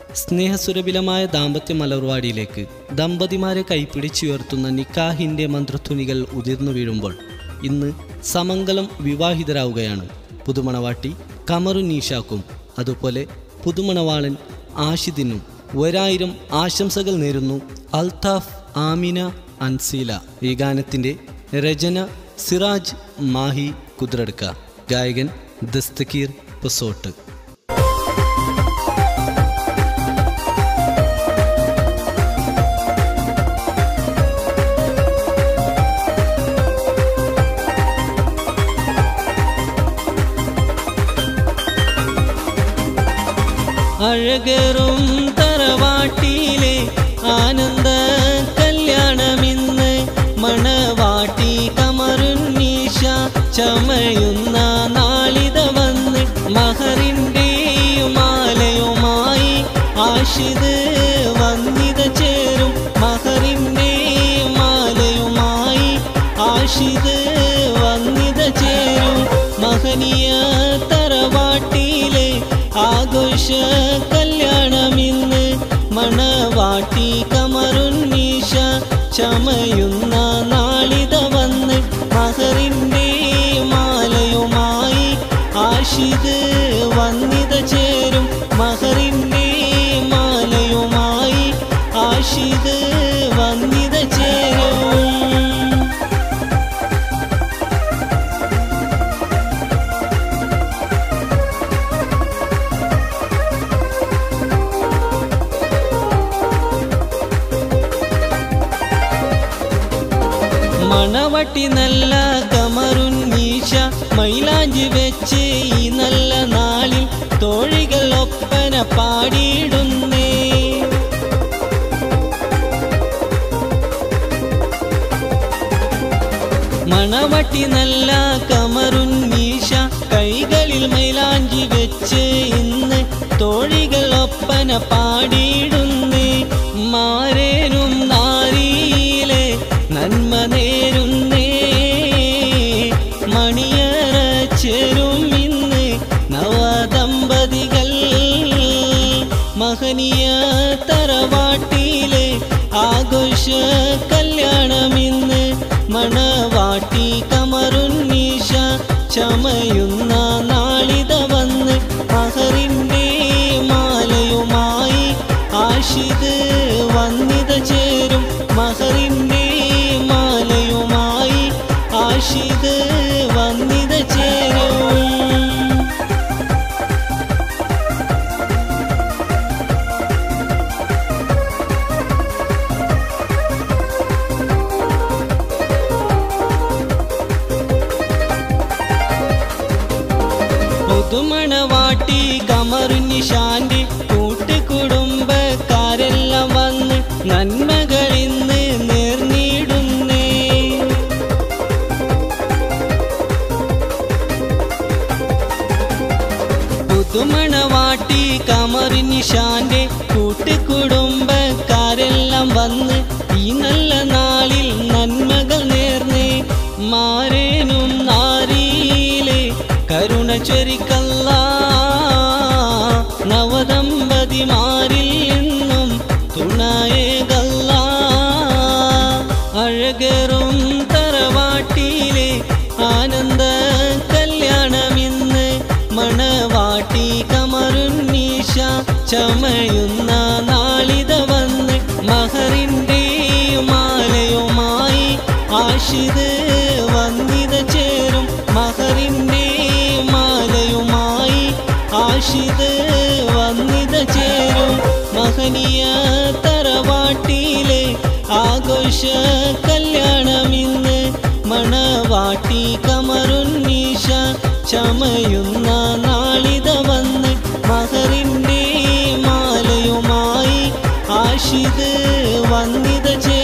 സ്നേഹസുരഭിലമായ ദാമ്പത്യ മലർവാടിയിലേക്ക് ദമ്പതിമാരെ കൈപ്പിടിച്ചുയർത്തുന്ന നിക്കാഹിൻ്റെ മന്ത്രധ്വനികൾ ഉതിർന്നു വീഴുമ്പോൾ ഇന്ന് സമംഗലം വിവാഹിതരാവുകയാണ് പുതുമണവാട്ടി കമറു നീഷാക്കും അതുപോലെ പുതുമണവാളൻ ആഷിദിനും ഒരായിരം ആശംസകൾ നേരുന്നു അൽതാഫ് ആമിന അൻസീല ഈ ഗാനത്തിൻ്റെ രചന സിറാജ് മാഹി കുതിരെടുക്ക ഗായകൻ ദസ്തകീർ പൊസോട്ട് അഴകറും തറവാട്ടിയിലെ ആനന്ദ കല്യാണമിന്ന് മണവാട്ടി കമറുന്നീശ ചമയുന്ന നാളിത വന്ന് മഹറിൻ്റെയും മാലയുമായി ആഷിത് വന്നിത ചേരും മഹറിൻ്റെയും മാലയുമായി ആഷിത് വന്നിത ചേരും മഹനീയ തറവാട്ടിയിലെ ആഘോഷ കല്യാണമിന്ന് മണവാട്ടി കമറുന്നീശ ചമയുന്ന നാളിത വന്ന് മഹറിൻ്റെ മാലയുമായി ആഷിത് വന്നിത ചേരും മഹറിൻ്റെ മാലയുമായി ആഷിത് വന്നിത ചേരും മണവട്ടി നല്ല കമറുന്നീശ മൈലാഞ്ചി വെച്ച് ഈ നല്ല നാളിൽ തോഴികൾ ഒപ്പന പാടിയിടുന്നേ മണവട്ടി നല്ല കമറുന്നീശ കൈകളിൽ മൈലാഞ്ചി വെച്ച് ഇന്ന് തോഴികൾ ഒപ്പന പാടിയിടുന്നേ മാരേനും നാരിയിലെ നന്മ നേരുന്നേ മണിയറ ചേരും ഇന്ന് നവദമ്പതികൾ മഹനീയ തറവാട്ടിയിലെ ആഘോഷ കല്യാണമിന്ന് മണവാട്ടി കമറുന്നീശ ചമയുന്ന നാളിത വന്ന് മഹറിൻ്റെ മാലയുമായി ആഷിത് വന്നിത ചേരും മഹറിൻ്റെ മാലയുമായി ആഷിത് വന്നിത ചേരും പുതുമണവാട്ടി കമറുന്നിഷാന്റെ കൂട്ടുകുടുംബക്കാരെല്ലാം വന്ന് നന്മകളിന്ന് നേർന്നിടുന്നേ പുതുമണവാട്ടി കമറിനിഷാന്റെ കൂട്ടുകുടുംബക്കാരെല്ലാം വന്ന് ഈ നല്ല നാളിൽ നന്മകൾ നേർന്നേ മാരേനും നാരിയിലെ കരുണ ചൊരിക്കല്ല നവദമ്പതിമാരിൽ നിന്നും തുണയേകല്ല അഴകറും തറവാട്ടിയിലെ ആനന്ദ കല്യാണമിന്ന് മണവാട്ടി കമറുന്നീശ ചമയുന്ന നാളിത വന്ന് മഹറിൻ്റെ മാലയുമായി ആഷിത് വന്നിത ചേരും മഹറിൻ്റെ മാലയുമായി ആഷിത് വന്നിത ചേരും മഹനീയ തറവാട്ടിയിലെ ആഘോഷ കല്യാണമിന്ന് മണവാട്ടി കമറുന്നീശ ചമയുന്ന നാളിത വന്ന് മഹറിൻ്റെ മാലയുമായി ആഷിത് വന്നിത ചേ